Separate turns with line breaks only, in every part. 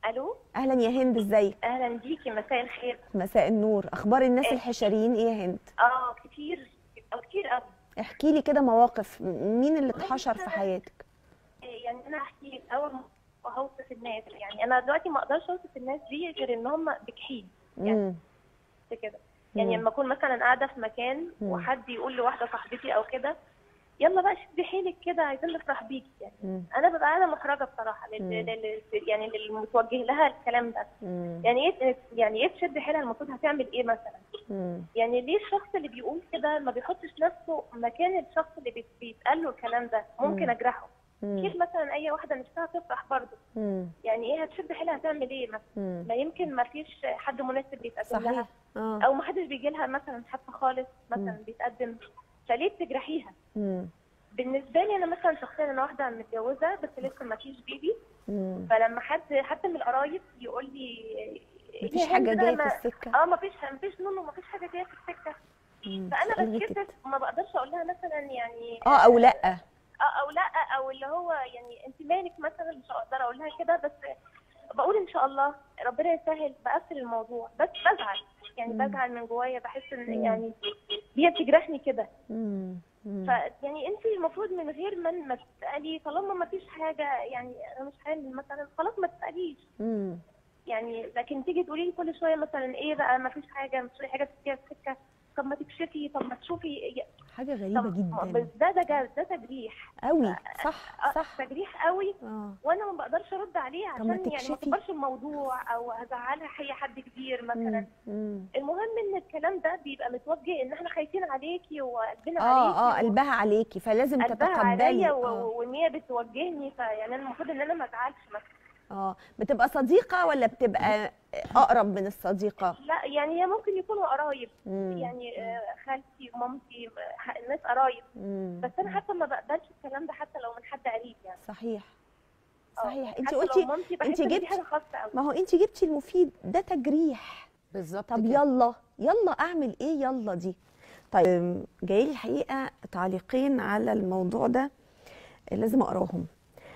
الو
اهلا يا هند ازيك
اهلا بيكي مساء الخير
مساء النور اخبار الناس
إيه.
الحشريين ايه يا هند
اه كتير او كتير قوي
احكي لي كده مواقف م- مين اللي اتحشر في حياتك
يعني انا هحكي لك اول ما هوصف الناس يعني انا دلوقتي ما اقدرش اوصف الناس دي غير ان هم بجحيم يعني
امم
كده يعني
مم.
لما اكون مثلا قاعده في مكان
مم.
وحد يقول لواحده صاحبتي او كده يلا بقى شدي حيلك كده عايزين نفرح بيكي يعني
مم.
انا ببقى قاعده محرجه بصراحه لل...
مم.
لل... يعني للمتوجه لها الكلام ده
مم.
يعني ايه يعني ايه تشد حيلها المفروض هتعمل ايه مثلا
مم.
يعني ليه الشخص اللي بيقول كده ما بيحطش نفسه مكان الشخص اللي بيت- بيتقال له الكلام ده ممكن
مم.
اجرحه
مم.
اكيد مثلا اي واحده نفسها تفرح برضه
مم.
يعني ايه هتشد حيلها هتعمل ايه مثلا
مم.
ما يمكن ما فيش حد مناسب بيتقدم لها
صحيح اه
او ما حدش بيجي لها مثلا حتى خالص مثلا
مم.
بيتقدم فليه بتجرحيها
مم.
بالنسبه لي انا مثلا شخصيا انا واحده متجوزه بس لسه ما فيش بيبي
مم.
فلما حد حد من القرايب يقول لي
مفيش
يا
حاجه
هند ده
جايه
ما-
في السكه
اه ما فيش ما فيش نونو ما فيش حاجه جايه في السكه
مم.
فانا
سؤال
بتكسف
كده.
ما بقدرش اقول لها مثلا يعني
اه او لا
اه او لا او اللي هو يعني انت مالك مثلا مش هقدر اقول لها كده بس بقول ان شاء الله ربنا يسهل بقفل الموضوع بس بزعل يعني
مم.
بزعل من جوايا بحس ان
مم.
يعني هي بتجرحني كده
مم. مم.
فيعني انت المفروض من غير ما ما تسالي طالما ما فيش حاجه يعني انا مش حامل مثلا خلاص ما تساليش
مم.
يعني لكن تيجي تقولي لي كل شويه مثلا ايه بقى ما فيش حاجه مش لاقي حاجه تديها في السكه طب ما تكشفي طب ما تشوفي
حاجه غريبه
طب
جدا
ده ده ده, ده تجريح
قوي صح
آه،
صح
تجريح قوي
اه
وانا ما بقدرش ارد عليه
طب ما
عشان يعني ما
تكشفي.
تكبرش الموضوع او هزعلها هي حد كبير مثلا
مم. مم.
المهم ان الكلام ده بيبقى متوجه ان احنا خايفين عليكي وقلبنا
اه
عليكي
اه قلبها عليكي فلازم
قلبها
تتقبلي
عليا
اه
و- وان هي بتوجهني فيعني انا المفروض ان انا ما ازعلش مثلا
اه بتبقى صديقه ولا بتبقى اقرب من الصديقه
لا يعني هي ممكن يكونوا قرايب
مم.
يعني آه، خالتي ومامتي آه، الناس قرايب
مم.
بس انا حتى ما بقبلش الكلام ده حتى لو من حد قريب يعني
صحيح
آه،
صحيح انت
حتى لو
قلتي
مامتي بحس
انت
إن دي
جبتي-
حاجه خاصه قوي
ما هو انت جبتي المفيد ده تجريح
بالظبط
طب
كده.
يلا يلا اعمل ايه يلا دي طيب جاي لي الحقيقه تعليقين على الموضوع ده لازم اقراهم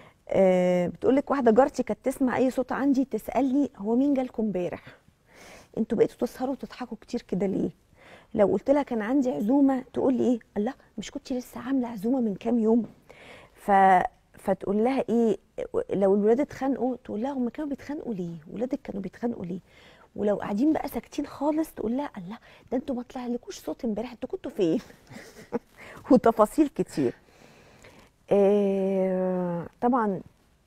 آه بتقول لك واحده جارتي كانت تسمع اي صوت عندي تسالني هو مين جالكم امبارح انتوا بقيتوا تسهروا وتضحكوا كتير كده ليه لو قلت لها كان عندي عزومه تقول لي ايه الله مش كنت لسه عامله عزومه من كام يوم ف فتقول لها ايه لو الولاد اتخانقوا تقول لها هم كانوا بيتخانقوا ليه ولادك كانوا بيتخانقوا ليه ولو قاعدين بقى ساكتين خالص تقول لها الله ده انتوا ما طلعلكوش صوت امبارح انتوا كنتوا فين وتفاصيل كتير آه طبعا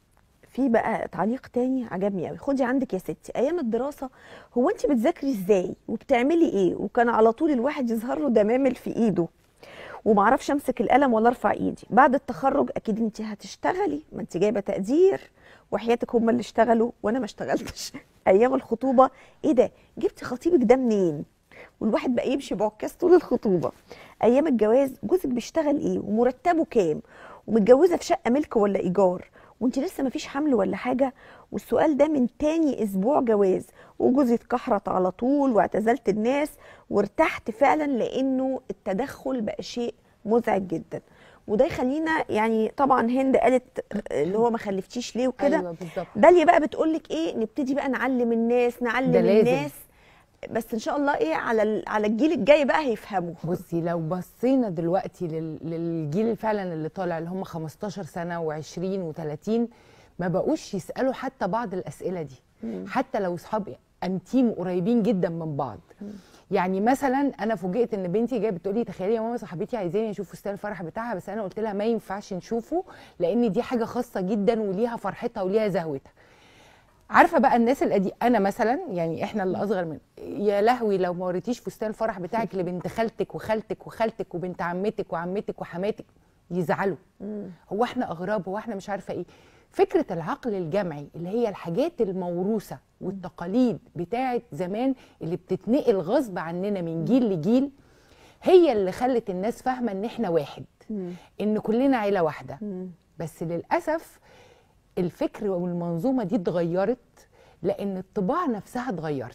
في بقى تعليق تاني عجبني قوي خدي عندك يا ستي ايام الدراسه هو انت بتذاكري ازاي وبتعملي ايه وكان على طول الواحد يظهر له دمامل في ايده ومعرفش امسك القلم ولا ارفع ايدي بعد التخرج اكيد انت هتشتغلي ما انت جايبه تقدير وحياتك هم اللي اشتغلوا وانا ما اشتغلتش ايام الخطوبه ايه ده جبتي خطيبك ده منين والواحد بقى يمشي بعكاز طول الخطوبه ايام الجواز جوزك بيشتغل ايه ومرتبه كام ومتجوزه في شقه ملك ولا ايجار وانت لسه ما فيش حمل ولا حاجه والسؤال ده من تاني اسبوع جواز وجوزي اتكحرت على طول واعتزلت الناس وارتحت فعلا لانه التدخل بقى شيء مزعج جدا وده يخلينا يعني طبعا هند قالت اللي هو ما خلفتيش ليه وكده
ايوه بالظبط
داليا بقى بتقول لك ايه نبتدي بقى نعلم الناس نعلم
ده لازم.
الناس بس ان شاء الله ايه على ال- على الجيل الجاي بقى هيفهموا
بصي لو بصينا دلوقتي لل- للجيل فعلا اللي طالع اللي هم 15 سنه و20 و30 ما بقوش يسالوا حتى بعض الاسئله دي حتى لو اصحاب انتيم قريبين جدا من بعض يعني مثلا انا فوجئت ان بنتي جايه بتقول لي تخيلي يا ماما صاحبتي عايزاني اشوف فستان الفرح بتاعها بس انا قلت لها ما ينفعش نشوفه لان دي حاجه خاصه جدا وليها فرحتها وليها زهوتها عارفه بقى الناس القديمه انا مثلا يعني احنا اللي اصغر من يا لهوي لو ما وريتيش فستان الفرح بتاعك لبنت خالتك وخالتك وخالتك وبنت عمتك وعمتك وحماتك يزعلوا هو احنا اغراب هو احنا مش عارفه ايه فكره العقل الجمعي اللي هي الحاجات الموروثه والتقاليد بتاعه زمان اللي بتتنقل غصب عننا من جيل لجيل هي اللي خلت الناس فاهمه ان احنا واحد ان كلنا عيله واحده بس للاسف الفكر والمنظومه دي اتغيرت لان الطباع نفسها اتغيرت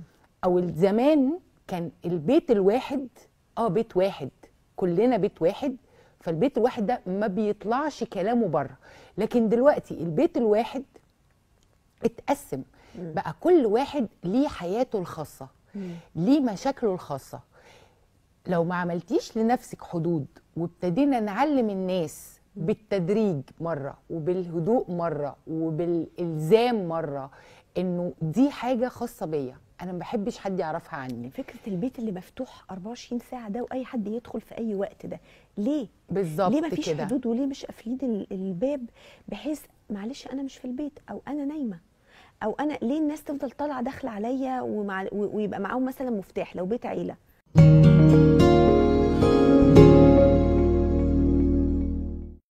او زمان كان البيت الواحد اه بيت واحد كلنا بيت واحد فالبيت الواحد ده ما بيطلعش كلامه بره لكن دلوقتي البيت الواحد اتقسم بقى كل واحد ليه حياته الخاصه ليه مشاكله الخاصه لو ما عملتيش لنفسك حدود وابتدينا نعلم الناس بالتدريج مره وبالهدوء مره وبالالزام مره انه دي حاجه خاصه بيا انا ما بحبش حد يعرفها عني
فكره البيت اللي مفتوح 24 ساعه ده واي حد يدخل في اي وقت ده ليه
بالظبط
ليه مفيش
كده
حدود وليه مش قافلين ال- الباب بحيث معلش انا مش في البيت او انا نايمه او انا ليه الناس تفضل طالعه داخله عليا ومع و- ويبقى معاهم مثلا مفتاح لو بيت عيله